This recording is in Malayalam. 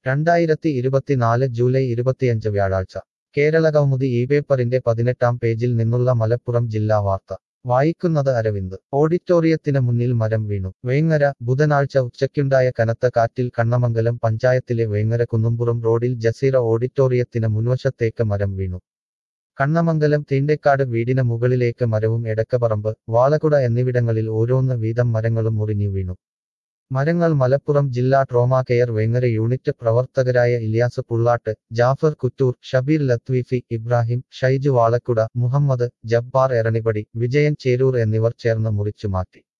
രണ്ടായിരത്തി ഇരുപത്തിനാല് ജൂലൈ ഇരുപത്തിയഞ്ച് വ്യാഴാഴ്ച കേരള കൗമുദി ഈ പേപ്പറിന്റെ പതിനെട്ടാം പേജിൽ നിന്നുള്ള മലപ്പുറം ജില്ലാ വാർത്ത വായിക്കുന്നത് അരവിന്ദ് ഓഡിറ്റോറിയത്തിന് മുന്നിൽ മരം വീണു വേങ്ങര ബുധനാഴ്ച ഉച്ചയ്ക്കുണ്ടായ കനത്ത കാറ്റിൽ കണ്ണമംഗലം പഞ്ചായത്തിലെ വേങ്ങര കുന്നുംപുറം റോഡിൽ ജസീറ ഓഡിറ്റോറിയത്തിന് മുൻവശത്തേക്ക് മരം വീണു കണ്ണമംഗലം തീണ്ടേക്കാട് വീടിന് മുകളിലേക്ക് മരവും എടക്കപറമ്പ് വാളകുട എന്നിവിടങ്ങളിൽ ഓരോന്ന് വീതം മരങ്ങളും മുറിഞ്ഞു വീണു മരങ്ങൾ മലപ്പുറം ജില്ലാ ട്രോമാ കെയർ വേങ്ങര യൂണിറ്റ് പ്രവർത്തകരായ ഇല്യാസ് പുള്ളാട്ട് ജാഫർ കുറ്റൂർ ഷബീർ ലത്വീഫി ഇബ്രാഹിം ഷൈജു വാളക്കുട മുഹമ്മദ് ജബ്ബാർ എറണിപടി വിജയൻ ചേരൂർ എന്നിവർ ചേർന്ന് മുറിച്ചു മാറ്റി